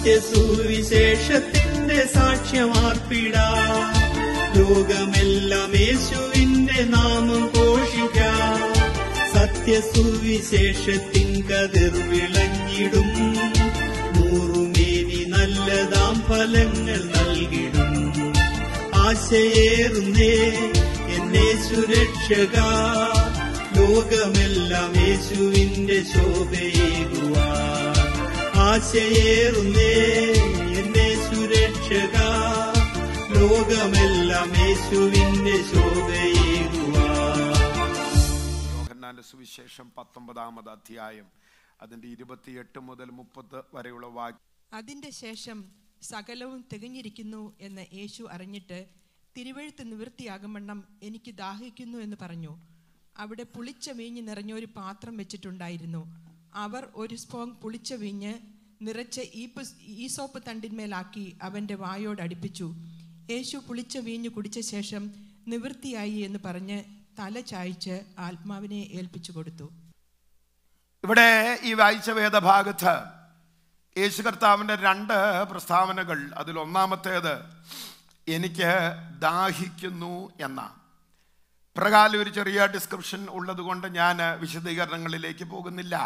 സത്യസുവിശേഷത്തിന്റെ സാക്ഷ്യമാർപ്പിടാം ലോകമെല്ലാം യേശുവിന്റെ നാമം ഘോഷിക്കാം സത്യസുവിശേഷത്തിൻ കതിർ വിളങ്ങിടും നൂറുമേനി നല്ലതാം ഫലങ്ങൾ നൽകിടും ആശയേറുന്നേ എന്നെ സുരക്ഷക ലോകമെല്ലാം യേശുവിന്റെ ശോഭയേകുവാൻ ആശയേറുന്നേ എന്നെ സുരക്ഷക ലോകമെല്ലാം യേശുവിന്റെ ശോഭയേകുവാൻ യോഹന്നാന്റെ സുവിശേഷം പത്തൊമ്പതാമത് അധ്യായം അതിന്റെ ഇരുപത്തിയെട്ട് മുതൽ മുപ്പത് വരെയുള്ള വാക്യം അതിന്റെ ശേഷം സകലവും തികഞ്ഞിരിക്കുന്നു എന്ന് യേശു അറിഞ്ഞിട്ട് തിരുവഴുത്ത് നിവൃത്തിയാകുമണ്ണം എനിക്ക് ദാഹിക്കുന്നു എന്ന് പറഞ്ഞു അവിടെ പുളിച്ച വീഞ്ഞ് നിറഞ്ഞ ഒരു പാത്രം വെച്ചിട്ടുണ്ടായിരുന്നു അവർ ഒരു സ്പോങ് പുളിച്ച വീഞ്ഞ് നിറച്ച ഈപ്പ് ഈസോപ്പ് തണ്ടിന്മേലാക്കി അവന്റെ വായോട് അടുപ്പിച്ചു യേശു പുളിച്ച വീഞ്ഞ് കുടിച്ച ശേഷം നിവൃത്തിയായി എന്ന് പറഞ്ഞ് തല ചായ്ച്ച് ആത്മാവിനെ ഏൽപ്പിച്ചു കൊടുത്തു ഇവിടെ ഈ വായിച്ച വേദഭാഗത്ത് യേശു കർത്താവിൻ്റെ രണ്ട് പ്രസ്താവനകൾ അതിൽ ഒന്നാമത്തേത് എനിക്ക് ദാഹിക്കുന്നു എന്ന പ്രകാരം ഒരു ചെറിയ ഡിസ്ക്രിപ്ഷൻ ഉള്ളത് കൊണ്ട് ഞാൻ വിശദീകരണങ്ങളിലേക്ക് പോകുന്നില്ല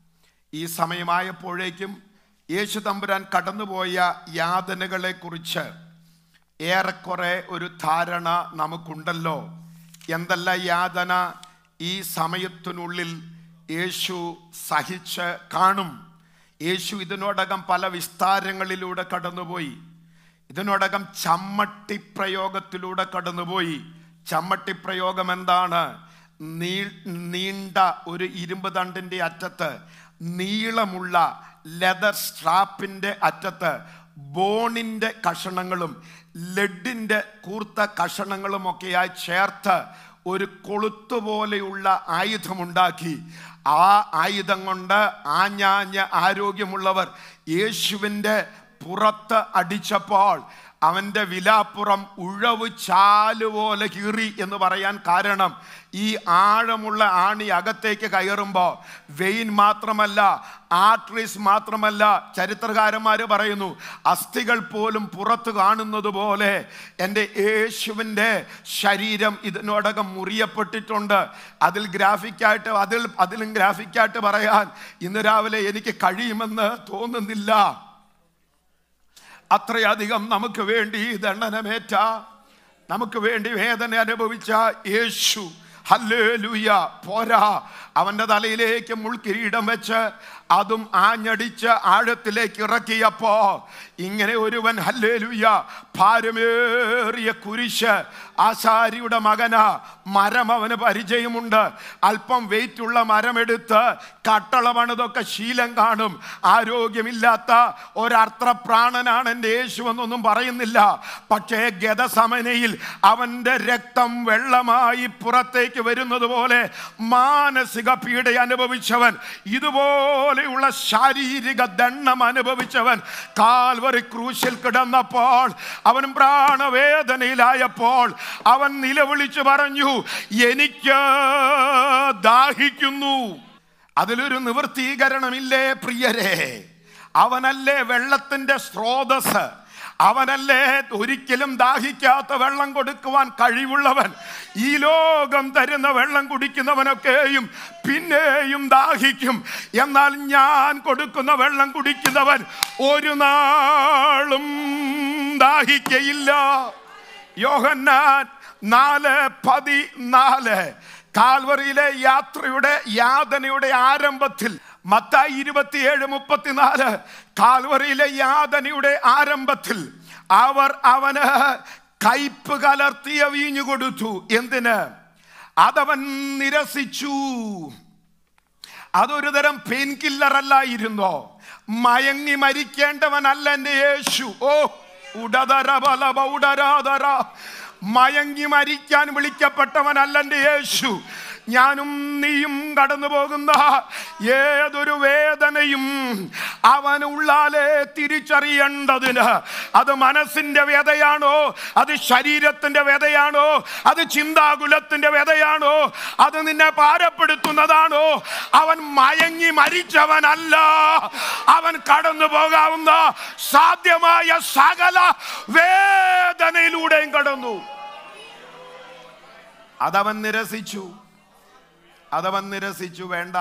ഈ സമയമായപ്പോഴേക്കും യേശു തമ്പുരാൻ കടന്നുപോയ യാതനകളെക്കുറിച്ച് ഏറെക്കുറെ ഒരു ധാരണ നമുക്കുണ്ടല്ലോ എന്തല്ല യാതന ഈ സമയത്തിനുള്ളിൽ യേശു സഹിച്ച് കാണും യേശു ഇതിനോടകം പല വിസ്താരങ്ങളിലൂടെ കടന്നുപോയി ഇതിനോടകം ചമ്മട്ടി പ്രയോഗത്തിലൂടെ കടന്നുപോയി ചമ്മട്ടി പ്രയോഗം എന്താണ് നീ നീണ്ട ഒരു ഇരുമ്പ് തണ്ടിന്റെ അറ്റത്ത് നീളമുള്ള ലെതർ സ്ട്രാപ്പിന്റെ അറ്റത്ത് ബോണിന്റെ കഷണങ്ങളും ലെഡിന്റെ കൂർത്ത കഷണങ്ങളും ഒക്കെയായി ചേർത്ത് ഒരു കൊളുത്തുപോലെയുള്ള ആയുധമുണ്ടാക്കി ആ ആയുധം കൊണ്ട് ആഞ്ഞാഞ്ഞ ആരോഗ്യമുള്ളവർ യേശുവിൻ്റെ പുറത്ത് അടിച്ചപ്പോൾ അവന്റെ വിലാപ്പുറം ഉഴവ് ചാലുപോലെ കീറി എന്ന് പറയാൻ കാരണം ഈ ആഴമുള്ള ആണി അകത്തേക്ക് കയറുമ്പോൾ വെയിൻ മാത്രമല്ല ആർട്ടറീസ് മാത്രമല്ല ചരിത്രകാരന്മാർ പറയുന്നു അസ്ഥികൾ പോലും പുറത്ത് കാണുന്നത് പോലെ എൻ്റെ യേശുവിൻ്റെ ശരീരം ഇതിനോടകം മുറിയപ്പെട്ടിട്ടുണ്ട് അതിൽ ഗ്രാഫിക്കായിട്ട് അതിൽ അതിലും ഗ്രാഫിക്കായിട്ട് പറയാൻ ഇന്ന് രാവിലെ എനിക്ക് കഴിയുമെന്ന് തോന്നുന്നില്ല അത്രയധികം നമുക്ക് വേണ്ടി ദണ്ഡനമേറ്റ നമുക്ക് വേണ്ടി വേദന അനുഭവിച്ച യേശു ഹല്ലേലൂയ പോരാ അവന്റെ തലയിലേക്ക് മുൾക്കിരീടം വെച്ച് അതും ആഞ്ഞടിച്ച് ആഴത്തിലേക്ക് ഇറക്കിയപ്പോ ഇങ്ങനെ ഒരുവൻ ഹല്ലേലൂയ ഭാരമേറിയ കുരിശ് ആശാരിയുടെ മകന മരം അവന് പരിചയമുണ്ട് അല്പം വെയിറ്റ് ഉള്ള മരമെടുത്ത് കട്ടള പണിതൊക്കെ ശീലം കാണും ആരോഗ്യമില്ലാത്ത ഒരർത്ഥപ്രാണനാണ് എൻ്റെ യേശു എന്നൊന്നും പറയുന്നില്ല പക്ഷേ ഗതസമനയിൽ അവൻ്റെ രക്തം വെള്ളമായി പുറത്തേക്ക് വരുന്നത് പോലെ മാനസിക പീഡ അനുഭവിച്ചവൻ ഇതുപോലെയുള്ള ശാരീരിക ദണ്ണം അനുഭവിച്ചവൻ കാൽവറി ക്രൂശിൽ കിടന്നപ്പോൾ അവൻ പ്രാണവേദനയിലായപ്പോൾ അവൻ നിലവിളിച്ചു പറഞ്ഞു എനിക്ക് ദാഹിക്കുന്നു അതിലൊരു നിവൃത്തീകരണമില്ലേ പ്രിയരെ അവനല്ലേ വെള്ളത്തിന്റെ സ്രോതസ് അവനല്ലേ ഒരിക്കലും ദാഹിക്കാത്ത വെള്ളം കൊടുക്കുവാൻ കഴിവുള്ളവൻ ഈ ലോകം തരുന്ന വെള്ളം കുടിക്കുന്നവനൊക്കെയും പിന്നെയും ദാഹിക്കും എന്നാൽ ഞാൻ കൊടുക്കുന്ന വെള്ളം കുടിക്കുന്നവൻ ഒരു നാളും ദാഹിക്കയില്ല യോഹന്നാൻ നാല് പതിനാല് കാൽവറിയിലെ യാത്രയുടെ യാതനയുടെ ആരംഭത്തിൽ മത്തായി ഇരുപത്തിയേഴ് മുപ്പത്തിനാല് കാൽവറിയിലെ യാതനയുടെ ആരംഭത്തിൽ അവർ അവന് കയ്പ് കലർത്തിയ വീഞ്ഞു കൊടുത്തു എന്തിന് അതവൻ നിരസിച്ചു അതൊരു തരം പെയിൻ കില്ലർ അല്ലായിരുന്നോ മയങ്ങി മരിക്കേണ്ടവനല്ല എൻ്റെ യേശു ഓ ഉടതര ബലബ ഉടരാതര മയങ്ങി മരിക്കാൻ വിളിക്കപ്പെട്ടവനല്ല എൻ്റെ യേശു ഞാനും നീയും കടന്നു പോകുന്ന ഏതൊരു വേദനയും അവൻ ഉള്ളാലെ തിരിച്ചറിയേണ്ടതിന് അത് മനസ്സിന്റെ വ്യതയാണോ അത് ശരീരത്തിന്റെ വ്യതയാണോ അത് ചിന്താകുലത്തിന്റെ വ്യതയാണോ അത് നിന്നെ ഭാരപ്പെടുത്തുന്നതാണോ അവൻ മയങ്ങി മരിച്ചവനല്ല അവൻ കടന്നു പോകാവുന്ന സാധ്യമായ സകല വേദനയിലൂടെയും കടന്നു അതവൻ നിരസിച്ചു അതവൻ നിരസിച്ചു വേണ്ട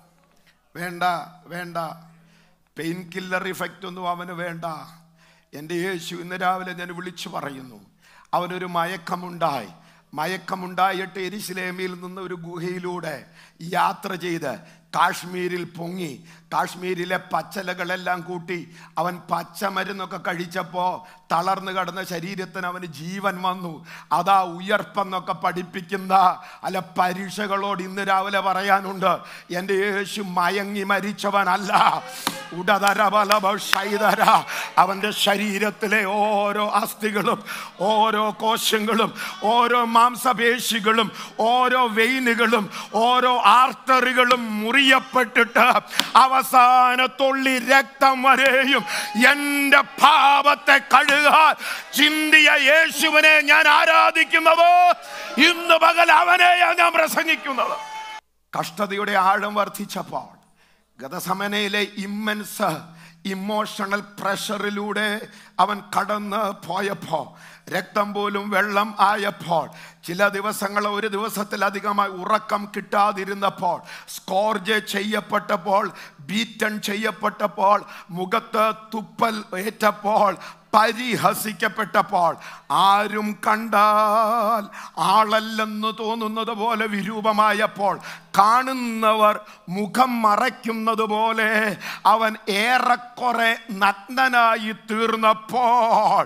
വേണ്ട വേണ്ട പെയിൻ കില്ലർ ഇഫക്റ്റ് ഒന്നും അവന് വേണ്ട എൻ്റെ യേശു ഇന്ന് രാവിലെ ഞാൻ വിളിച്ചു പറയുന്നു അവനൊരു മയക്കമുണ്ടായി മയക്കമുണ്ടായിട്ട് എരിശിലേമിൽ നിന്ന് ഒരു ഗുഹയിലൂടെ യാത്ര ചെയ്ത് കാശ്മീരിൽ പൊങ്ങി കാശ്മീരിലെ പച്ചലകളെല്ലാം കൂട്ടി അവൻ പച്ചമരുന്നൊക്കെ കഴിച്ചപ്പോൾ തളർന്നു കിടന്ന ശരീരത്തിന് അവന് ജീവൻ വന്നു അതാ ഉയർപ്പെന്നൊക്കെ പഠിപ്പിക്കുന്ന അല്ല പരീക്ഷകളോട് ഇന്ന് രാവിലെ പറയാനുണ്ട് എൻ്റെ യേശു മയങ്ങി മരിച്ചവനല്ല ഉടതര ബലഭ ശൈതര അവൻ്റെ ശരീരത്തിലെ ഓരോ അസ്ഥികളും ഓരോ കോശങ്ങളും ഓരോ മാംസപേശികളും ഓരോ വെയിനുകളും ഓരോ ആർട്ടറികളും മുറിയപ്പെട്ടിട്ട് അവസാന തുള്ളി രക്തം വരെയും എൻ്റെ പാപത്തെ കഴുകാൻ ചിന്തിയ യേശുവിനെ ഞാൻ ആരാധിക്കുന്നത് ഇന്ന് പകൽ അവനെയാണ് ഞാൻ പ്രസംഗിക്കുന്നത് കഷ്ടതയുടെ ആഴം വർദ്ധിച്ചപ്പോൾ ഗതസമനയിലെ ഇമ്മൻസ് ഇമോഷണൽ പ്രഷറിലൂടെ അവൻ കടന്ന് പോയപ്പോൾ രക്തം പോലും വെള്ളം ആയപ്പോൾ ചില ദിവസങ്ങൾ ഒരു ദിവസത്തിലധികമായി ഉറക്കം കിട്ടാതിരുന്നപ്പോൾ സ്കോർജ് ചെയ്യപ്പെട്ടപ്പോൾ ബീറ്റൺ ചെയ്യപ്പെട്ടപ്പോൾ മുഖത്ത് തുപ്പൽ ഏറ്റപ്പോൾ പരിഹസിക്കപ്പെട്ടപ്പോൾ ആരും കണ്ടാൽ ആളല്ലെന്ന് തോന്നുന്നത് പോലെ വിരൂപമായപ്പോൾ കാണുന്നവർ മുഖം മറയ്ക്കുന്നത് പോലെ അവൻ ഏറെക്കുറെ നഗ്നനായി തീർന്നപ്പോൾ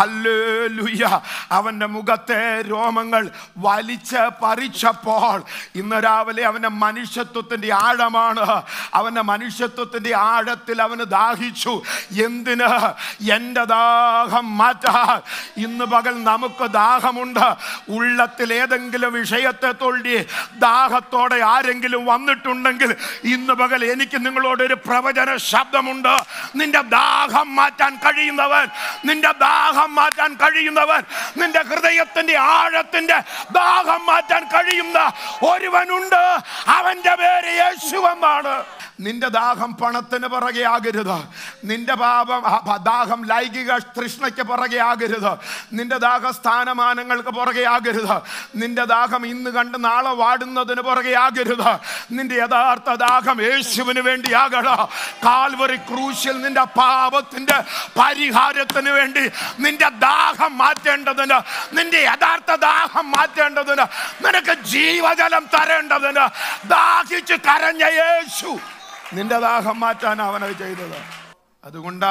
ഹല്ലേലൂയ അവൻ്റെ മുഖത്തെ രോമങ്ങൾ വലിച്ച് പറിച്ചപ്പോൾ ഇന്ന് രാവിലെ അവൻ്റെ മനുഷ്യത്വത്തിൻ്റെ ആഴമാണ് അവൻ്റെ മനുഷ്യത്വത്തിൻ്റെ ആഴത്തിൽ അവന് ദാഹിച്ചു എന്തിന് എൻ്റെ ദാഹം മാറ്റാൻ ഇന്ന് പകൽ നമുക്ക് ദാഹമുണ്ട് ഉള്ളത്തിൽ ഏതെങ്കിലും വിഷയത്തെ തൊള്ളി ദാഹത്തോടെ ആരെങ്കിലും വന്നിട്ടുണ്ടെങ്കിൽ ഇന്ന് പകൽ എനിക്ക് നിങ്ങളോട് ഒരു പ്രവചന ശബ്ദമുണ്ട് നിന്റെ ദാഹം മാറ്റാൻ കഴിയുന്നവൻ നിന്റെ ദാഹം മാറ്റാൻ കഴിയുന്നവൻ നിന്റെ ഹൃദയത്തിന്റെ ആഴത്തിന്റെ ദാഹം മാറ്റാൻ കഴിയുന്ന ഒരുവനുണ്ട് അവന്റെ പേര് യേശുവെന്നാണ് നിന്റെ ദാഹം പണത്തിന് പുറകെ ആകരുത് നിന്റെ പാപം ആ, പ- ദാഹം ലൈംഗിക തൃഷ്ണയ്ക്ക് പുറകെ ആകരുത് നിന്റെ ദാഹ സ്ഥാനമാനങ്ങൾക്ക് പുറകെ ആകരുത് നിന്റെ ദാഹം ഇന്ന് കണ്ട് നാളെ വാടുന്നതിന് പുറകെ ആകരുത് നിന്റെ യഥാർത്ഥ ദാഹം യേശുവിന് വേണ്ടി ആകണം കാൽവറി ക്രൂശിൽ നിന്റെ പാപത്തിന്റെ പരിഹാരത്തിന് വേണ്ടി നിന്റെ ദാഹം മാറ്റേണ്ടതിന് നിന്റെ യഥാർത്ഥ ദാഹം മാറ്റേണ്ടതിന് നിനക്ക് ജീവജലം തരേണ്ടതിന് ദാഹിച്ച് കരഞ്ഞ യേശു നിന്റെ ദാഹം മാറ്റാൻ അവനത് ചെയ്തത് അതുകൊണ്ടാ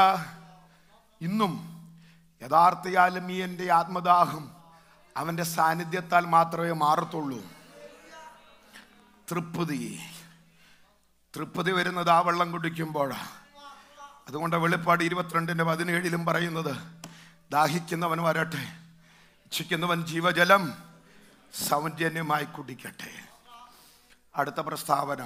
ഇന്നും യഥാർത്ഥയാലും ഈ എൻ്റെ ആത്മദാഹം അവൻ്റെ സാന്നിധ്യത്താൽ മാത്രമേ മാറത്തുള്ളൂ തൃപ്തി തൃപ്തി വരുന്നത് ആ വെള്ളം കുടിക്കുമ്പോഴാണ് അതുകൊണ്ട് വെളിപ്പാട് ഇരുപത്തിരണ്ടിൻ്റെ പതിനേഴിലും പറയുന്നത് ദാഹിക്കുന്നവൻ വരട്ടെ ഇച്ഛിക്കുന്നവൻ ജീവജലം സൗജന്യമായി കുടിക്കട്ടെ അടുത്ത പ്രസ്താവന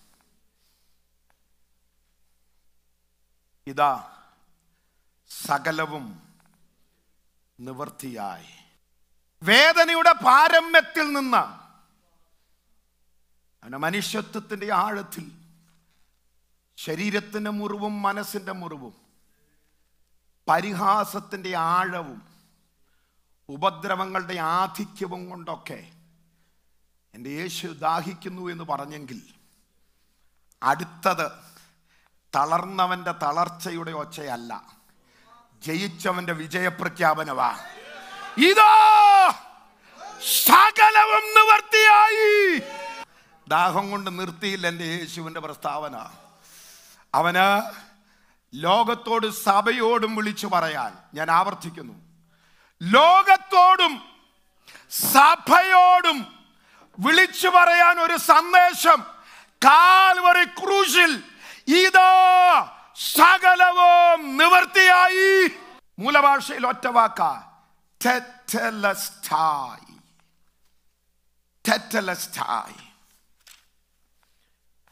ഇതാ സകലവും നിവൃത്തിയായി വേദനയുടെ പാരമ്യത്തിൽ നിന്ന് അവന്റെ മനുഷ്യത്വത്തിന്റെ ആഴത്തിൽ ശരീരത്തിന്റെ മുറിവും മനസ്സിന്റെ മുറിവും പരിഹാസത്തിന്റെ ആഴവും ഉപദ്രവങ്ങളുടെ ആധിക്യവും കൊണ്ടൊക്കെ എൻ്റെ യേശു ദാഹിക്കുന്നു എന്ന് പറഞ്ഞെങ്കിൽ അടുത്തത് തളർന്നവന്റെ തളർച്ചയുടെ ഒച്ചയല്ല ജയിച്ചവന്റെ വിജയപ്രഖ്യാപനവാ ഇതാ സകലവും നിവർത്തിയായി ദാഹം കൊണ്ട് നിർത്തിയില്ല എൻ്റെ യേശുവിൻ്റെ പ്രസ്താവന അവന് ലോകത്തോട് സഭയോടും വിളിച്ചു പറയാൻ ഞാൻ ആവർത്തിക്കുന്നു ലോകത്തോടും സഭയോടും വിളിച്ചു പറയാൻ ഒരു സന്ദേശം കാൽവറി ക്രൂശിൽ ഇതാ സകലവും നിവർത്തിയായി മൂലഭാഷയിൽ ഒറ്റ വാക്ക ടെറ്റലസ്റ്റായി ടെറ്റലസ്റ്റായി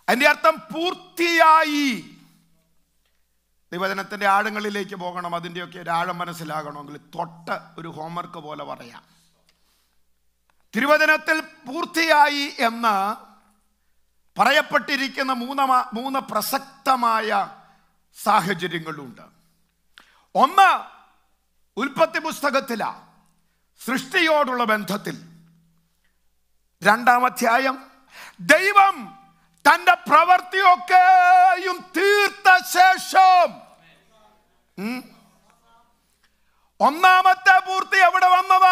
അതിന്റെ അർത്ഥം പൂർത്തിയായി നിവചനത്തിന്റെ ആഴങ്ങളിലേക്ക് പോകണം അതിൻ്റെയൊക്കെ ഒരു ആഴം മനസ്സിലാകണമെങ്കിൽ തൊട്ട് ഒരു ഹോംവർക്ക് പോലെ പറയാം തിരുവചനത്തിൽ പൂർത്തിയായി എന്ന് പറയപ്പെട്ടിരിക്കുന്ന മൂന്ന് മ- മൂന്ന് പ്രസക്തമായ സാഹചര്യങ്ങളുണ്ട് ഒന്ന് ഉൽപ്പത്തി പുസ്തകത്തില സൃഷ്ടിയോടുള്ള ബന്ധത്തിൽ രണ്ടാം അധ്യായം ദൈവം തന്റെ പ്രവൃത്തിയൊക്കെയും തീർത്ത ശേഷം ഉം. ഒന്നാമത്തെ പൂർത്തി എവിടെ വന്നതാ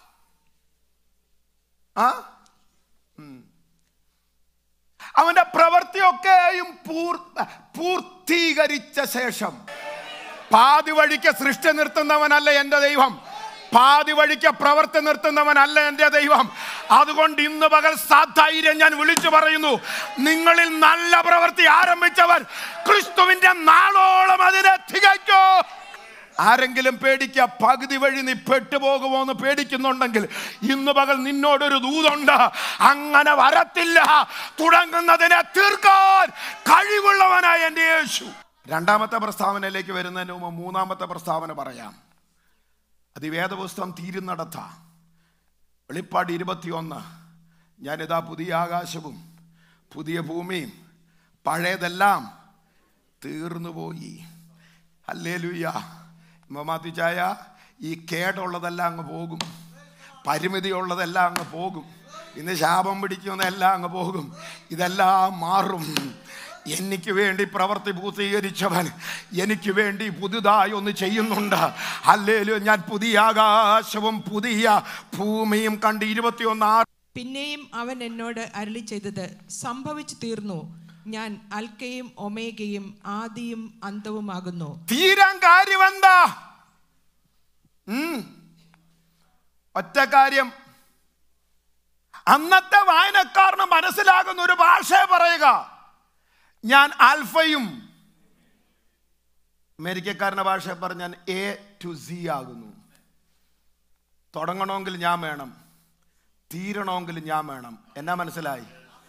ആ ഉം. അവന്റെ പ്രവൃത്തിയൊക്കെയും പൂർ- പൂർത്തീകരിച്ച ശേഷം പാതി വഴിക്ക് സൃഷ്ടി നിർത്തുന്നവനല്ല എൻ്റെ ദൈവം പാതി വഴിക്ക് പ്രവർത്തി നിർത്തുന്നവനല്ല എൻ്റെ ദൈവം അതുകൊണ്ട് ഇന്ന് പകൽ സാധൈര്യം ഞാൻ വിളിച്ചു പറയുന്നു നിങ്ങളിൽ നല്ല പ്രവൃത്തി ആരംഭിച്ചവർ ക്രിസ്തുവിന്റെ നാളോളം അതിനെ തികയ്ക്കോ ആരെങ്കിലും പേടിക്കുക പകുതി വഴി നീ പെട്ടുപോകുമോ എന്ന് പേടിക്കുന്നുണ്ടെങ്കിൽ ഇന്ന് പകൽ നിന്നോടൊരു ദൂതുണ്ട് അങ്ങനെ വരത്തില്ല തുടങ്ങുന്നതിനെ തീർക്കാൻ കഴിവുള്ളവനായ എൻ്റെ യേശു രണ്ടാമത്തെ പ്രസ്താവനയിലേക്ക് വരുന്നതിന് മുമ്പ് മൂന്നാമത്തെ പ്രസ്താവന പറയാം അത് ഈ വേദപുസ്തകം തീരുന്നിടത്ത വെളിപ്പാട് ഇരുപത്തിയൊന്ന് ഞാനിതാ പുതിയ ആകാശവും പുതിയ ഭൂമിയും പഴയതെല്ലാം തീർന്നുപോയി അല്ലേ ലുയ്യ മാത്തിച്ചായ ഈ കേടുള്ളതെല്ലാം അങ്ങ് പോകും പരിമിതിയുള്ളതെല്ലാം അങ്ങ് പോകും ഇന്ന് ശാപം പിടിക്കുന്നതെല്ലാം അങ്ങ് പോകും ഇതെല്ലാം മാറും എനിക്ക് വേണ്ടി പ്രവർത്തി പൂർത്തീകരിച്ചവൻ എനിക്ക് വേണ്ടി പുതുതായി ഒന്ന് ചെയ്യുന്നുണ്ട് അല്ലേലും ഞാൻ പുതിയ ആകാശവും പുതിയ ഭൂമിയും കണ്ട് ഇരുപത്തിയൊന്ന് ആറ് പിന്നെയും അവൻ എന്നോട് അരുളി ചെയ്തത് സംഭവിച്ചു തീർന്നു ഞാൻ അൽക്കയും ഒമേഗയും ആദിയും അന്തവുമാകുന്നു തീരാൻ കാര്യം എന്താ ഉം. ഒറ്റ കാര്യം അന്നത്തെ വായനക്കാരന് മനസ്സിലാകുന്ന ഒരു ഭാഷ പറയുക ഞാൻ ആൽഫയും അമേരിക്കക്കാരൻ്റെ ഭാഷ പറഞ്ഞാൽ എ ടു സി ആകുന്നു തുടങ്ങണമെങ്കിൽ ഞാൻ വേണം തീരണമെങ്കിൽ ഞാൻ വേണം എന്നാ മനസ്സിലായി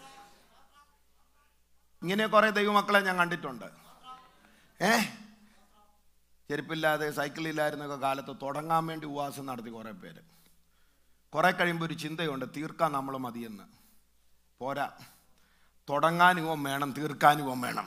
ഇങ്ങനെ കുറെ ദൈവമക്കളെ ഞാൻ കണ്ടിട്ടുണ്ട് ഏ ചെരുപ്പില്ലാതെ സൈക്കിളില്ലായിരുന്നൊക്കെ കാലത്ത് തുടങ്ങാൻ വേണ്ടി ഉപവാസം നടത്തി കുറേ പേര് കുറെ കഴിയുമ്പോൾ ഒരു ചിന്തയുണ്ട് തീർക്കാൻ നമ്മൾ മതിയെന്ന് പോരാ തുടങ്ങാനും ഇവൻ വേണം തീർക്കാനും ഇവൻ വേണം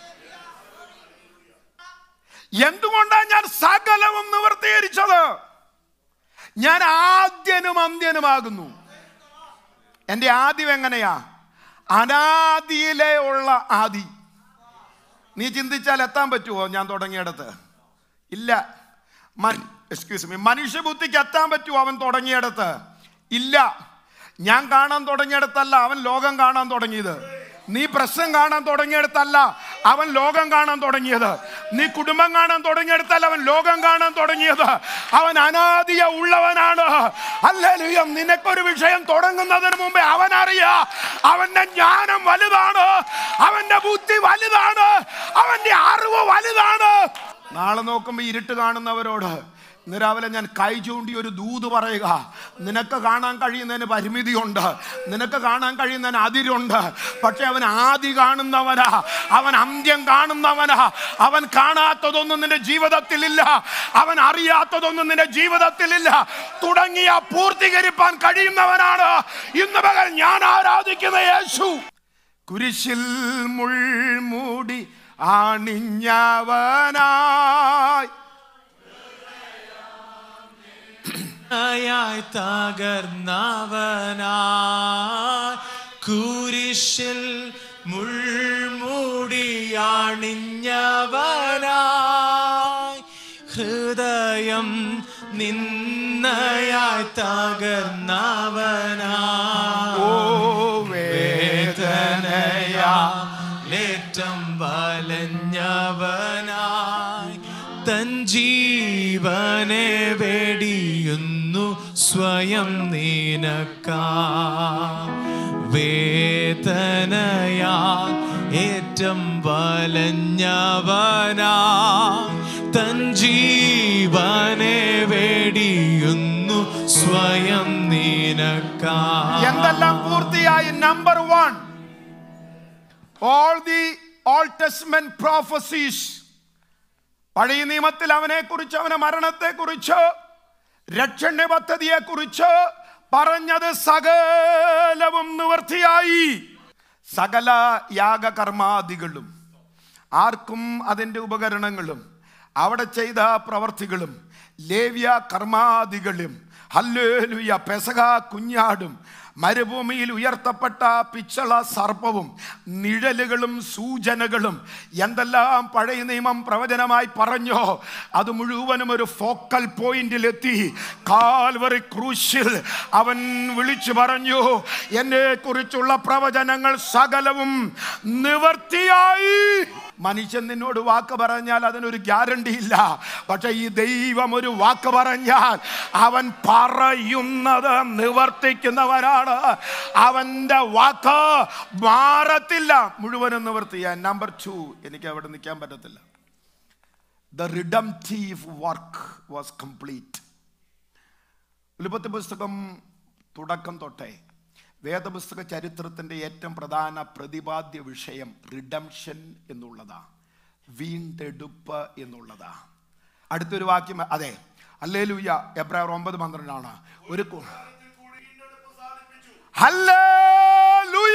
എന്തുകൊണ്ടാണ് ഞാൻ സകലവും നിവർത്തീകരിച്ചത് ഞാൻ ആദ്യനും അന്ത്യനുമാകുന്നു എൻ്റെ ആദ്യം എങ്ങനെയാ അനാദിയിലെ ഉള്ള ആദി നീ ചിന്തിച്ചാൽ എത്താൻ പറ്റുമോ ഞാൻ തുടങ്ങിയിടത്ത് ഇല്ല എക്സ്ക്യൂസ് മീ മനുഷ്യബുദ്ധിക്ക് എത്താൻ പറ്റുമോ അവൻ തുടങ്ങിയിടത്ത് ഇല്ല ഞാൻ കാണാൻ തുടങ്ങിയിടത്തല്ല അവൻ ലോകം കാണാൻ തുടങ്ങിയത് നീ പ്രശ്നം കാണാൻ തുടങ്ങിയിടത്തല്ല അവൻ ലോകം കാണാൻ തുടങ്ങിയത് നീ കുടുംബം കാണാൻ തുടങ്ങിയിടത്തല്ല അവൻ ലോകം കാണാൻ തുടങ്ങിയത് അവൻ അനാദിയ ഉള്ളവനാണ് അല്ലേലും നിനക്കൊരു വിഷയം തുടങ്ങുന്നതിന് മുമ്പേ അവൻ അറിയാ അവന്റെ ജ്ഞാനം വലുതാണ് അവന്റെ ബുദ്ധി വലുതാണ് അവന്റെ അറിവ് വലുതാണ് നാളെ നോക്കുമ്പോൾ ഇരുട്ട് കാണുന്നവരോട് ഇന്ന് രാവിലെ ഞാൻ കൈ ചൂണ്ടി ഒരു ദൂത് പറയുക നിനക്ക് കാണാൻ കഴിയുന്നതിന് പരിമിതിയുണ്ട് നിനക്ക് കാണാൻ കഴിയുന്നതിന് അതിരുണ്ട് പക്ഷെ അവൻ ആദി കാണുന്നവനാ അവൻ അന്ത്യം കാണുന്നവനാ അവൻ കാണാത്തതൊന്നും നിന്റെ ജീവിതത്തിലില്ല അവൻ അറിയാത്തതൊന്നും നിന്റെ ജീവിതത്തിലില്ല തുടങ്ങിയ പൂർത്തീകരിപ്പാൻ കഴിയുന്നവനാണ് ഇന്ന് പകൽ ഞാൻ ആരാധിക്കുന്ന യേശു കുരിശിൽ മുൾമൂടി ആണിഞ്ഞവനായി ായി തകർന്നവനായി കുരിശിൽ മുൾമുടിയാണിഞ്ഞവനായി ഹൃദയം നിന്നയായി തകർന്നവനായി ഓ വേദനയാ ലേറ്റം വലഞ്ഞവനായി തൻ ജീവനെ വെടിയുന്നു സ്വയം നീനക്കാ വേദനയാ ഏറ്റം വലഞ്ഞവനാ തൻ ജീവനെ വെടിയുന്നു സ്വയം നീനക്കാ എന്തെല്ലാം പൂർത്തിയായി number one all the Old Testament prophecies പഴയ നിയമത്തിൽ അവനെ കുറിച്ച് അവനെ മരണത്തെ കുറിച്ച് രക്ഷണ്യ പദ്ധതിയെ കുറിച്ച് പറഞ്ഞത് സകലവും നിവർത്തിയായി സകല യാഗകർമാദികളും ആർക്കും അതിൻ്റെ ഉപകരണങ്ങളും അവിടെ ചെയ്ത പ്രവർത്തികളും ലേവ്യ കർമാദികളും ഹല്ലേലൂയ പെസക കുഞ്ഞാടും മരുഭൂമിയിൽ ഉയർത്തപ്പെട്ട പിച്ചള സർപ്പവും നിഴലുകളും സൂചനകളും എന്തെല്ലാം പഴയ നിയമം പ്രവചനമായി പറഞ്ഞോ അത് മുഴുവനും ഒരു ഫോക്കൽ പോയിന്റിലെത്തി കാൽവറി ക്രൂശിൽ അവൻ വിളിച്ചു പറഞ്ഞു എന്നെ കുറിച്ചുള്ള പ്രവചനങ്ങൾ സകലവും നിവർത്തിയായി മനുഷ്യൻ നിന്നോട് വാക്ക് പറഞ്ഞാൽ അതിനൊരു ഗ്യാരണ്ടി ഇല്ല പക്ഷെ ഈ ദൈവം ഒരു വാക്ക് പറഞ്ഞാൽ അവൻ പറയുന്നത് നിവർത്തിക്കുന്നവനാണ് അവന്റെ വാക്ക് മാറത്തില്ല മുഴുവനും നിവർത്തിയാൻ നമ്പർ ടു എനിക്ക് അവിടെ നിൽക്കാൻ പറ്റത്തില്ല the redemptive work was complete ഉൽപ്പത്തി പുസ്തകം തുടക്കം തൊട്ടേ വേദപുസ്തക ചരിത്രത്തിന്റെ ഏറ്റവും പ്രധാന പ്രതിപാദ്യ വിഷയം റിഡംഷൻ എന്നുള്ളതാ വീണ്ടെടുപ്പ് എന്നുള്ളതാ അടുത്തൊരു വാക്യം അതെ അല്ലേലൂയ എബ്രായർ ഒമ്പത് പന്ത്രണ്ടാണ് ഒരു കു- ഹല്ലേലൂയ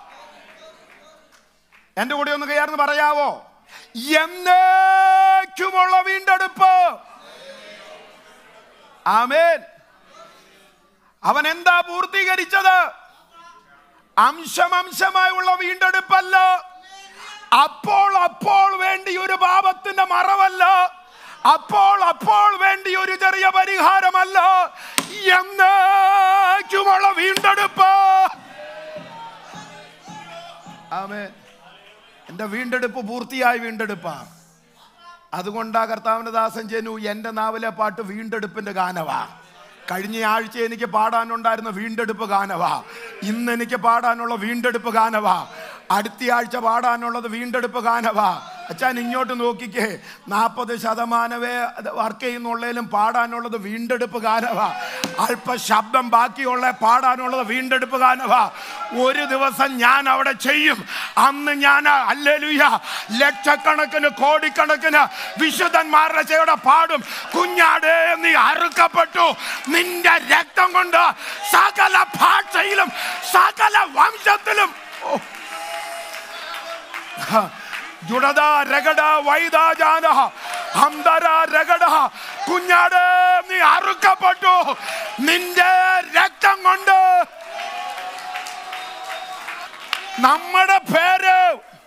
എന്റെ കൂടെ ഒന്ന് കയർന്ന് പറയാവോ എന്നേക്കുമുള്ള വീണ്ടെടുപ്പ് ആമേൻ അവൻ എന്താ പൂർത്തീകരിച്ചത് അംശമംശമായുള്ള വീണ്ടെടുപ്പല്ല അപ്പോൾ അപ്പോൾ വേണ്ടി ഒരു പാപത്തിന്റെ മറവല്ല അപ്പോൾ അപ്പോൾ വേണ്ടി ഒരു ചെറിയ പരിഹാരമല്ല എന്നേക്കുമുള്ള വീണ്ടെടുപ്പ് ആമേൻ എന്റെ വീണ്ടെടുപ്പ് പൂർത്തിയായ വീണ്ടെടുപ്പാ അതുകൊണ്ടാ കർത്താവിന്റെ ദാസൻ ജനു എന്റെ നാവിലെ പാട്ട് വീണ്ടെടുപ്പിന്റെ ഗാനവാ കഴിഞ്ഞ ആഴ്ച എനിക്ക് പാടാനുണ്ടായിരുന്ന വീണ്ടെടുപ്പ് ഗാനവാ ഇന്ന് എനിക്ക് പാടാനുള്ള വീണ്ടെടുപ്പ് ഗാനവാ അടുത്ത ആഴ്ച പാടാനുള്ളത് വീണ്ടെടുപ്പ് ഗാനവാ അച്ഛൻ ഇങ്ങോട്ട് നോക്കിക്കേ നാൽപ്പത് ശതമാനമേ വർക്ക് ചെയ്യുന്നുള്ളതിലും പാടാനുള്ളത് വീണ്ടെടുപ്പ് ഗാനവാ അല്പ ശബ്ദം ബാക്കിയുള്ള പാടാനുള്ളത് വീണ്ടെടുപ്പ് ഗാനവാ ഒരു ദിവസം ഞാൻ അവിടെ ചെയ്യും അന്ന് ഞാൻ അല്ലേലുയ ലക്ഷക്കണക്കിന് കോടിക്കണക്കിന് വിശുദ്ധന്മാരുടെ ചേടെ പാടും കുഞ്ഞാടേ നീ അറുക്കപ്പെട്ടു നിന്റെ രക്തം കൊണ്ട് സകല ഭാഷയിലും സകല വംശത്തിലും ഓ ജുഡത രഗട വൈദാജാന ഹംദര രഗട കുഞ്ഞാട് നീ അറുക്കപ്പെട്ടു നിന്റെ രക്തം കൊണ്ട് നമ്മുടെ പേര്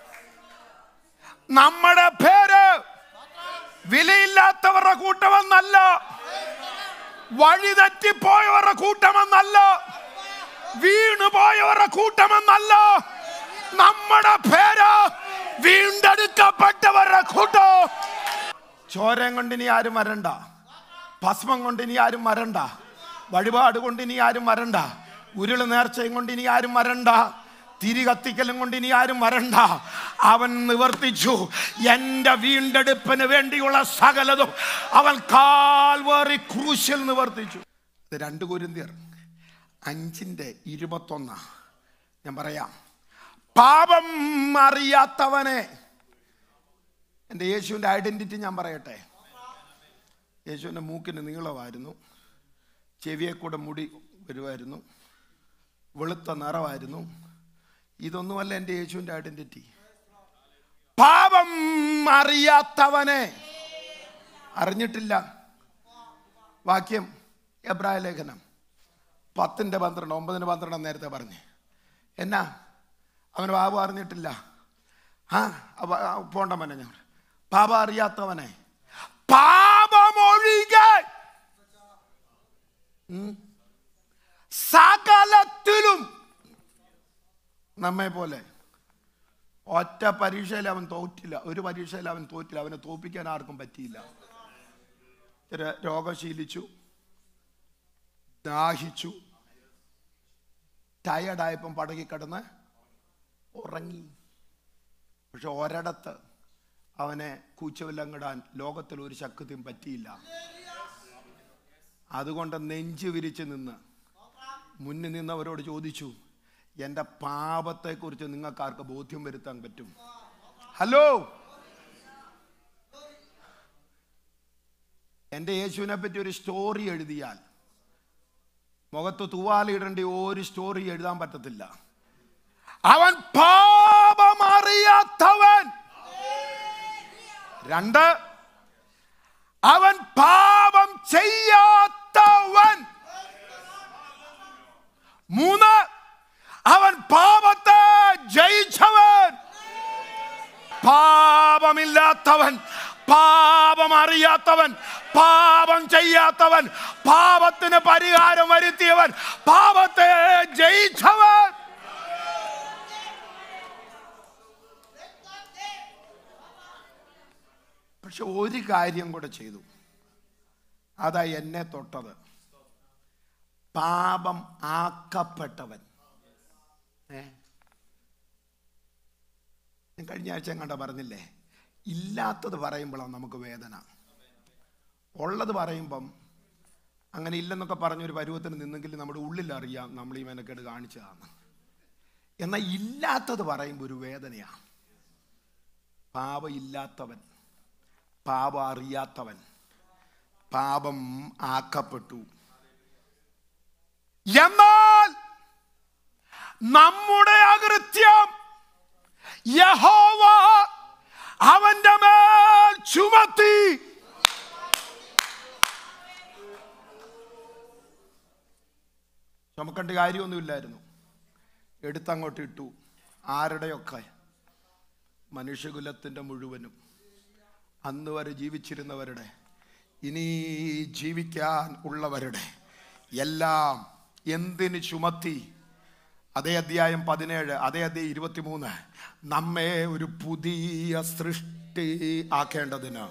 നമ്മുടെ പേര് വിലയില്ലാത്തവരുടെ കൂട്ടമെന്നല്ല വഴിതെറ്റിപ്പോയവരുടെ കൂട്ടമെന്നല്ല വീണുപോയവരുടെ കൂട്ടമെന്നല്ല നമ്മുടെ പേര് വീണ്ടെടുക്കപ്പെട്ടവരുടെ കൂട്ടം ചോരം കൊണ്ട് ഇനി ആരും വരണ്ട ഭസ്മം കൊണ്ട് ഇനി ആരും വരണ്ട വഴിപാട് കൊണ്ട് ഇനി ആരും വരണ്ട ഉരുള് നേർച്ചയും കൊണ്ട് ഇനി ആരും വരണ്ട തിരി കത്തിക്കലും കൊണ്ട് ഇനി ആരും വരണ്ട അവൻ നിവർത്തിച്ചു എൻ്റെ വീണ്ടെടുപ്പിന് വേണ്ടിയുള്ള സകലതും അവൻ കാൽവേറി ക്രൂശിൽ നിവർത്തിച്ചു ഇത് രണ്ട് കുരുന്തിയർ അഞ്ചിൻ്റെ ഇരുപത്തൊന്ന് ഞാൻ പറയാം പാപം അറിയാത്തവനെ എൻ്റെ യേശുവിൻ്റെ ഐഡൻറ്റിറ്റി ഞാൻ പറയട്ടെ യേശുവിൻ്റെ മൂക്കിന് നീളമായിരുന്നു ചെവിയെ കൂടെ മുടി വരുമായിരുന്നു വെളുത്ത നിറമായിരുന്നു ഇതൊന്നുമല്ല എൻ്റെ യേശുവിൻ്റെ ഐഡൻറ്റിറ്റി പാപം അറിയാത്തവനെ അറിഞ്ഞിട്ടില്ല വാക്യം എബ്രായ ലേഖനം പത്തിൻ്റെ പന്ത്രണ്ട് ഒമ്പതിന് പന്ത്രണ്ട് നേരത്തെ പറഞ്ഞ് എന്നാ അവന് പാപം അറിഞ്ഞിട്ടില്ല ആ അവ- ആ, പോണ്ട മനെ ഞാൻ പാപം അറിയാത്തവനെ പാപമൊഴികെ ഉം, സകലത്തിലും നമ്മെ പോലെ ഒറ്റ പരീക്ഷയിൽ അവൻ തോറ്റില്ല ഒരു പരീക്ഷയിൽ അവൻ തോറ്റില്ല അവനെ തോപ്പിക്കാൻ ആർക്കും പറ്റിയില്ല ഒരു രോഗം ശീലിച്ചു ദാഹിച്ചു ടയർഡായപ്പം പടകി കിടന്ന് ഉറങ്ങി പക്ഷെ ഒരിടത്ത് അവനെ കൂച്ചവില്ലങ്ങിടാൻ ലോകത്തിൽ ഒരു ശക്തിയും പറ്റിയില്ല അതുകൊണ്ട് നെഞ്ചു വിരിച്ച് നിന്ന് മുന്നിൽ നിന്നവരോട് ചോദിച്ചു എൻ്റെ പാപത്തെക്കുറിച്ച് നിങ്ങൾക്കാർക്ക് ബോധ്യം വരുത്താൻ പറ്റും ഹലോ എൻ്റെ യേശുവിനെ പറ്റി ഒരു സ്റ്റോറി എഴുതിയാൽ മുഖത്ത് തൂവാലിടേണ്ട ഒരു സ്റ്റോറി എഴുതാൻ പറ്റത്തില്ല അവൻ പാപമറിയാത്തവൻ രണ്ട് അവൻ പാപം ചെയ്യാത്തവൻ മൂന്ന് അവൻ പാപത്തെ ജയിച്ചവൻ പാപമില്ലാത്തവൻ പാപം അറിയാത്തവൻ പാപം ചെയ്യാത്തവൻ പാപത്തിന് പരിഹാരം വരുത്തിയവൻ പാപത്തെ ജയിച്ചവൻ പക്ഷെ ഒരു കാര്യം കൂടെ ചെയ്തു അതാ എന്നെ തൊട്ടത് പാപം ആക്കപ്പെട്ടവൻ ഏ ഞാൻ കഴിഞ്ഞ ആഴ്ച കണ്ട പറഞ്ഞില്ലേ ഇല്ലാത്തത് പറയുമ്പോഴാണ് നമുക്ക് വേദന ഉള്ളത് പറയുമ്പം അങ്ങനെ ഇല്ലെന്നൊക്കെ പറഞ്ഞൊരു പരുവത്തിന് നിന്നെങ്കിൽ നമ്മുടെ ഉള്ളിൽ അറിയാം നമ്മൾ ഈ മെനക്കേട് കാണിച്ചതാണ് എന്നാൽ ഇല്ലാത്തത് പറയുമ്പോൾ ഒരു വേദനയാണ് പാപം ഇല്ലാത്തവൻ പാപം അറിയാത്തവൻ പാപം ആക്കപ്പെട്ടു എന്നാൽ നമ്മുടെ അകൃത്യം യഹോവ അവന്റെ മേൽ ചുമത്തി ചുമക്കേണ്ട കാര്യമൊന്നുമില്ലായിരുന്നു എടുത്തങ്ങോട്ട് ഇട്ടു ആരുടെയൊക്കെ മനുഷ്യകുലത്തിൻ്റെ മുഴുവനും അന്ന് വരെ ജീവിച്ചിരുന്നവരുടെ ഇനി ജീവിക്കാൻ ഉള്ളവരുടെ എല്ലാം എന്തിന് ചുമത്തി അതേ അധ്യായം പതിനേഴ് അതേ അധ്യായം ഇരുപത്തിമൂന്ന് നമ്മെ ഒരു പുതിയ സൃഷ്ടി ആക്കേണ്ടതിന്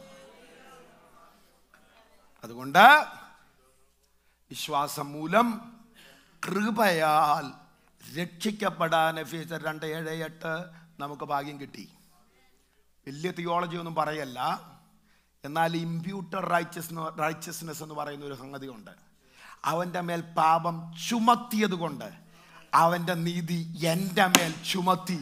അതുകൊണ്ട് വിശ്വാസം മൂലം കൃപയാൽ രക്ഷിക്കപ്പെടാൻ എഫീസർ രണ്ട് ഏഴ് എട്ട് നമുക്ക് ഭാഗ്യം കിട്ടി വലിയ തിയോളജി ഒന്നും പറയല്ല എന്നാൽ ഇമ്പ്യൂട്ടർ റൈച്ചസ് റൈച്ചസ്നെസ് എന്ന് പറയുന്ന ഒരു സംഗതിയുണ്ട് അവൻ്റെ മേൽ പാപം ചുമത്തിയത് കൊണ്ട് അവൻ്റെ നീതി എൻ്റെ മേൽ ചുമത്തി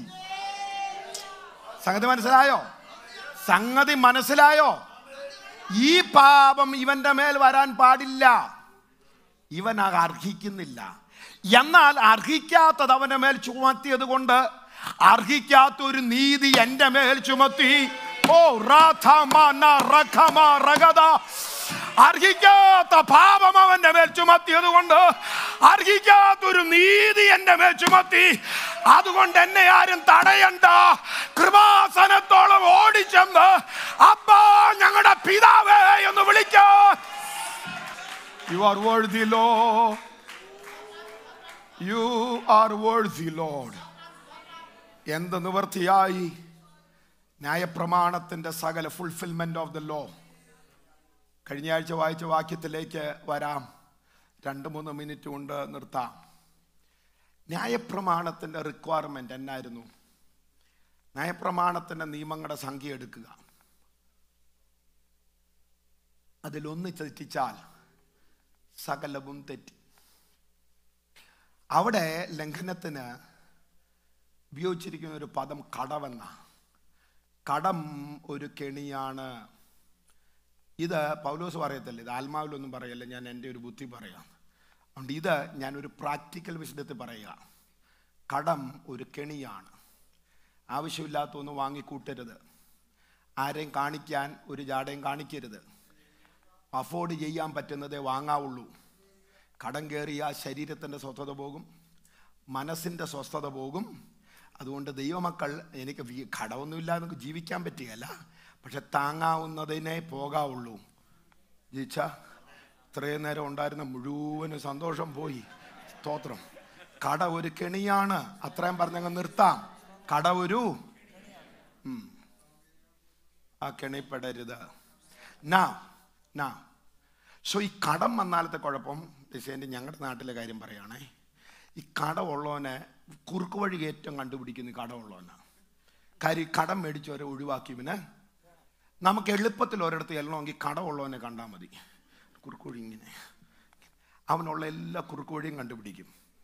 സംഗതി മനസ്സിലായോ സംഗതി മനസ്സിലായോ ഈ പാപം ഇവന്റെ മേൽ വരാൻ പാടില്ല ഇവൻ അത് അർഹിക്കുന്നില്ല എന്നാൽ അർഹിക്കാത്തത് അവന്റെ മേൽ ചുമത്തിയത് കൊണ്ട് അർഹിക്കാത്ത ഒരു നീതി എൻ്റെ മേൽ ചുമത്തി ഓ റാഥമന റഖമ റഗദ അർഹിക്കാത്ത പാപം അവന്റെ മേൽ ചുമത്തിയത് കൊണ്ട് അർഹിക്കാത്ത ഒരു നീതി എൻ്റെ മേൽ ചുമത്തി അതുകൊണ്ട് എന്നെ ആരും തടയണ്ട കൃപാസനത്തോളം ഓടിച്ചെന്ന് അപ്പാ ഞങ്ങളുടെ പിതാവേ എന്ന് വിളിക്കാൻ you are worthy Lord. You are worthy Lord എന്ത് നിവൃത്തിയായി ന്യായപ്രമാണത്തിന്റെ സകല ഫുൾഫിൽമെന്റ് ഓഫ് ദ ലോ കഴിഞ്ഞ ആഴ്ച വായിച്ച വാക്യത്തിലേക്ക് വരാം രണ്ട് മൂന്ന് മിനിറ്റ് കൊണ്ട് നിർത്താം ന്യായപ്രമാണത്തിന്റെ റിക്വയർമെന്റ് എന്നായിരുന്നു ന്യായപ്രമാണത്തിന്റെ നിയമങ്ങളുടെ സംഖ്യ എടുക്കുക അതിലൊന്ന് തെറ്റിച്ചാൽ സകലവും തെറ്റി അവിടെ ലംഘനത്തിന് ഉപയോഗിച്ചിരിക്കുന്ന ഒരു പദം കടവെന്ന കടം ഒരു കെണിയാണ് ഇത് പൗലോസ് പറയത്തില്ല ഇത് ആത്മാവിലൊന്നും പറയല്ല ഞാൻ എൻ്റെ ഒരു ബുദ്ധി പറയാം അതുകൊണ്ട് ഇത് ഞാൻ ഒരു പ്രാക്ടിക്കൽ വിശദത്തിൽ പറയുക കടം ഒരു കെണിയാണ് ആവശ്യമില്ലാത്ത ഒന്ന് വാങ്ങിക്കൂട്ടരുത് ആരെയും കാണിക്കാൻ ഒരു ജാടയും കാണിക്കരുത് അഫോർഡ് ചെയ്യാൻ പറ്റുന്നതേ വാങ്ങാവുള്ളൂ കടം കയറിയ ശരീരത്തിൻ്റെ സ്വസ്ഥത പോകും മനസ്സിൻ്റെ സ്വസ്ഥത പോകും അതുകൊണ്ട് ദൈവമക്കൾ എനിക്ക് വി- കടമൊന്നുമില്ലാതെ നമുക്ക് ജീവിക്കാൻ പറ്റുകയല്ല പക്ഷെ താങ്ങാവുന്നതിനെ പോകാവുള്ളൂ ജയിച്ച ഇത്രയും നേരം ഉണ്ടായിരുന്ന മുഴുവനും സന്തോഷം പോയി സ്തോത്രം കട ഒരു കെണിയാണ് അത്രയും പറഞ്ഞങ്ങ് നിർത്താം കട ഒരു ഉം. ആ കെണിപ്പെടരുത് നാ നാ സോ ഈ കടം വന്നാലത്തെ കുഴപ്പം ഡിസൈൻ്റെ ഞങ്ങളുടെ നാട്ടിലെ കാര്യം പറയുകയാണേ ഈ കടമുള്ളവനെ കുറുക്ക് വഴി ഏറ്റവും കണ്ടുപിടിക്കുന്ന ഈ കടമുള്ളവനാണ് കാര്യം ഈ കടം മേടിച്ചവരെ ഒഴിവാക്കിയവന് നമുക്ക് എളുപ്പത്തിൽ ഒരിടത്ത് ചെല്ലണമെങ്കിൽ കടമുള്ളവനെ കണ്ടാൽ മതി കുറുക്ക് വഴി ഇങ്ങനെ അവനുള്ള എല്ലാ കുറുക്ക് വഴിയും കണ്ടുപിടിക്കും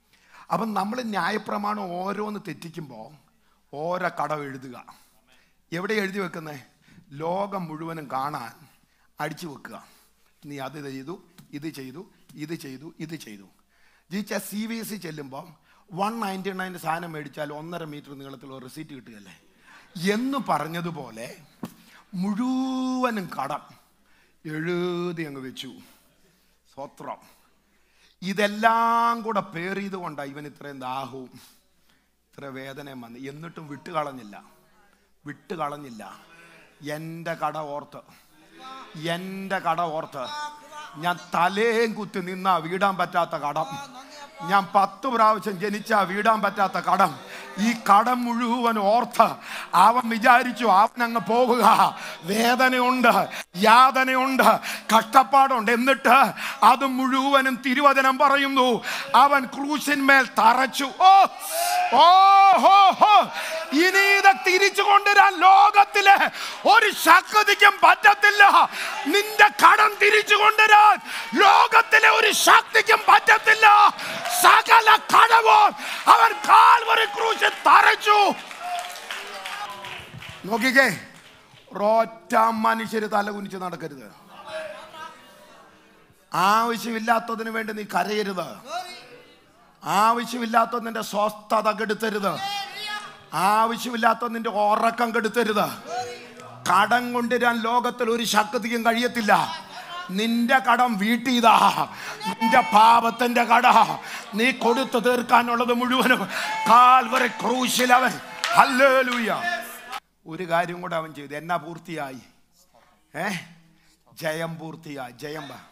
അപ്പം നമ്മൾ ന്യായപ്രമാണം ഓരോന്ന് തെറ്റിക്കുമ്പോൾ ഓരോ കടം എഴുതുക എവിടെ എഴുതി വെക്കുന്നേ ലോകം മുഴുവനും കാണാൻ അടിച്ചു വെക്കുക നീ അത് ചെയ്തു ഇത് ചെയ്തു ഇത് ചെയ്തു ഇത് ചെയ്തു ജയിച്ച സി വി എസ് സി ചെല്ലുമ്പോൾ വൺ നയൻറ്റി നയൻ സാധനം മേടിച്ചാൽ ഒന്നര മീറ്റർ നീളത്തിലുള്ള റെസീറ്റ് കിട്ടുകയല്ലേ എന്ന് പറഞ്ഞതുപോലെ മുഴുവനും കടം എഴുതി അങ്ങ് വെച്ചു സ്വത്രം ഇതെല്ലാം കൂടെ പേറിയത് കൊണ്ടാണ് ഇവൻ ഇത്രയും ദാഹവും ഇത്ര വേദനയും വന്ന് എന്നിട്ടും വിട്ടുകളഞ്ഞില്ല വിട്ടുകളഞ്ഞില്ല എൻ്റെ കട ഓർത്ത് എൻ്റെ കട ഓർത്ത് ഞാൻ തലേം കുത്തി നിന്ന വീടാൻ പറ്റാത്ത കടം ഞാൻ പത്ത് പ്രാവശ്യം ജനിച്ച വീടാൻ പറ്റാത്ത കടം ഈ കടം മുഴുവൻ ഓർത്ത് അവൻ വിചാരിച്ചു അവൻ അങ്ങ് പോകുക വേദനയുണ്ട് യാതനയുണ്ട് കഷ്ടപ്പാടുണ്ട് എന്നിട്ട് അത് മുഴുവനും തിരുവചനം പറയുന്നു അവൻ ക്രൂശിന്മേൽ തറച്ചു ഓ ഓ ഹോ ഹോ ഇനി ഇത് തിരിച്ചു കൊണ്ടുവരാൻ ലോകത്തിലെ ഒരു ശക്തിക്കും പറ്റത്തില്ല നിന്റെ കടം തിരിച്ചു കൊണ്ടുവരാൻ ലോകത്തിലെ ഒരു ശക്തിക്കും പറ്റത്തില്ല സകല കടവും അവൻ കാൽവറി ക്രൂശിൽ തറച്ചു നോക്കിക്കേ ഒരൊറ്റ മനുഷ്യര് തല കുനിച്ച് നടക്കരുത് ആവശ്യമില്ലാത്തതിന് വേണ്ടി നീ കരയരുത് ആവശ്യമില്ലാത്ത നിന്റെ സ്വസ്ഥത കെടുത്തരുത് ആവശ്യമില്ലാത്ത നിന്റെ ഉറക്കം കെടുത്തരുത് കടം കൊണ്ടുവരാൻ ലോകത്തിൽ ഒരു ശക്തിക്കും കഴിയത്തില്ല നിന്റെ കടം വീട്ടിയതാ നിന്റെ പാപത്തിന്റെ കട നീ കൊടുത്തു തീർക്കാനുള്ളത് മുഴുവനും കാൽവരെ ക്രൂശിൽ അവൻ ഹല്ലേലൂയ ഒരു കാര്യം കൂടെ അവൻ ചെയ്തു എന്നാ പൂർത്തിയായി ഏ ജയം പൂർത്തിയായി ജയം വാ.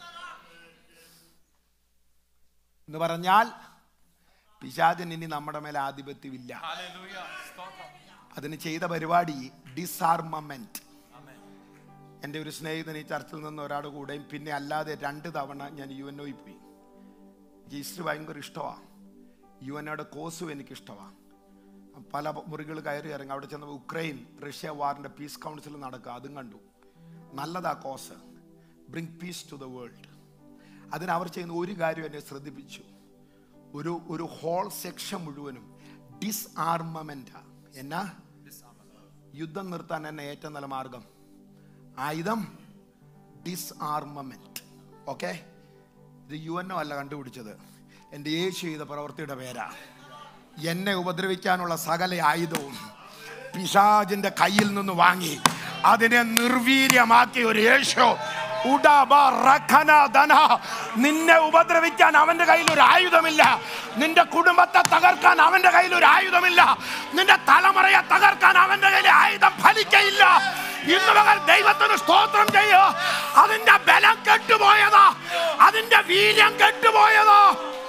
എന്ന് പറഞ്ഞാൽ പിശാചൻ ഇനി നമ്മുടെ മേലെ ആധിപത്യമില്ല അതിന് ചെയ്ത പരിപാടി ഡിസാർമമെന്റ് എൻ്റെ ഒരു സ്നേഹിതൻ ഈ ചർച്ചിൽ നിന്ന് ഒരാളുടെ കൂടെയും പിന്നെ അല്ലാതെ രണ്ട് തവണ ഞാൻ യു എൻ ഒയിൽ പോയി എനിക്ക് ഹിസ്റ്ററി ഭയങ്കര ഇഷ്ടമാണ് യു എൻ ഒയുടെ കോഴ്സും എനിക്ക് ഇഷ്ടമാണ് പല മുറികൾ കയറി ഇറങ്ങി അവിടെ ചെന്ന് ഉക്രൈൻ റഷ്യ വാറിൻ്റെ പീസ് കൗൺസിൽ നടക്കുക അതും കണ്ടു നല്ലതാ course bring peace to the world അതിന് അവർ ചെയ്യുന്ന ഒരു കാര്യം എന്നെ ശ്രദ്ധിപ്പിച്ചു ഒരു ഒരു ഹോൾ സെക്ഷൻ മുഴുവനും ഡിസ്ആർമമെന്റാ എന്നാ യുദ്ധം നിർത്താൻ എന്നെ ഏറ്റവും നല്ല മാർഗം ആയുധം ഡിസ്ആർമമെന്റ് ഓക്കെ ഇത് യു എൻ ഒ അല്ല കണ്ടുപിടിച്ചത് എൻ്റെ യേശു ചെയ്ത പ്രവൃത്തിയുടെ പേരാ എന്നെ ഉപദ്രവിക്കാനുള്ള സകല ആയുധവും പിശാജിന്റെ കയ്യിൽ നിന്ന് വാങ്ങി അതിനെ നിർവീര്യമാക്കിയ ഒരു യേശു ഉടബ റഖന ധന. നിന്നെ ഉപദ്രവിക്കാൻ അവന്റെ കയ്യിൽ ഒരു ആയുധമില്ല നിന്റെ കുടുംബത്തെ തകർക്കാൻ അവന്റെ കയ്യിൽ ഒരു ആയുധമില്ല നിന്റെ തലമുറയെ തകർക്കാൻ അവന്റെ കയ്യിൽ ആയുധം ഫലിക്കയില്ല ഇന്ന് മകൾ ദൈവത്തിന് സ്തോത്രം ചെയ്യുക അതിന്റെ ബലം കെട്ടുപോയതാ അതിന്റെ വീര്യം കെട്ടുപോയതാ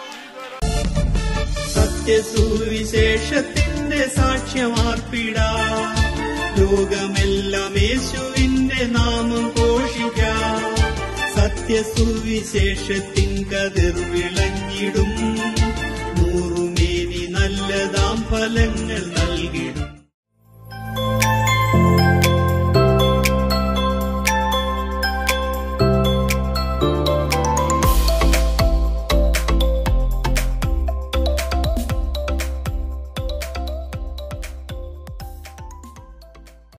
സത്യസുവിശേഷത്തിന്റെ സാക്ഷ്യമാർപ്പിടാ ലോകമെല്ലാം യേശുവിന്റെ നാമം ഘോഷിക്കാം സത്യസുവിശേഷത്തിൻ കതിർ വിളഞ്ഞിടും നൂറുമേനി നല്ലതാം ഫലങ്ങൾ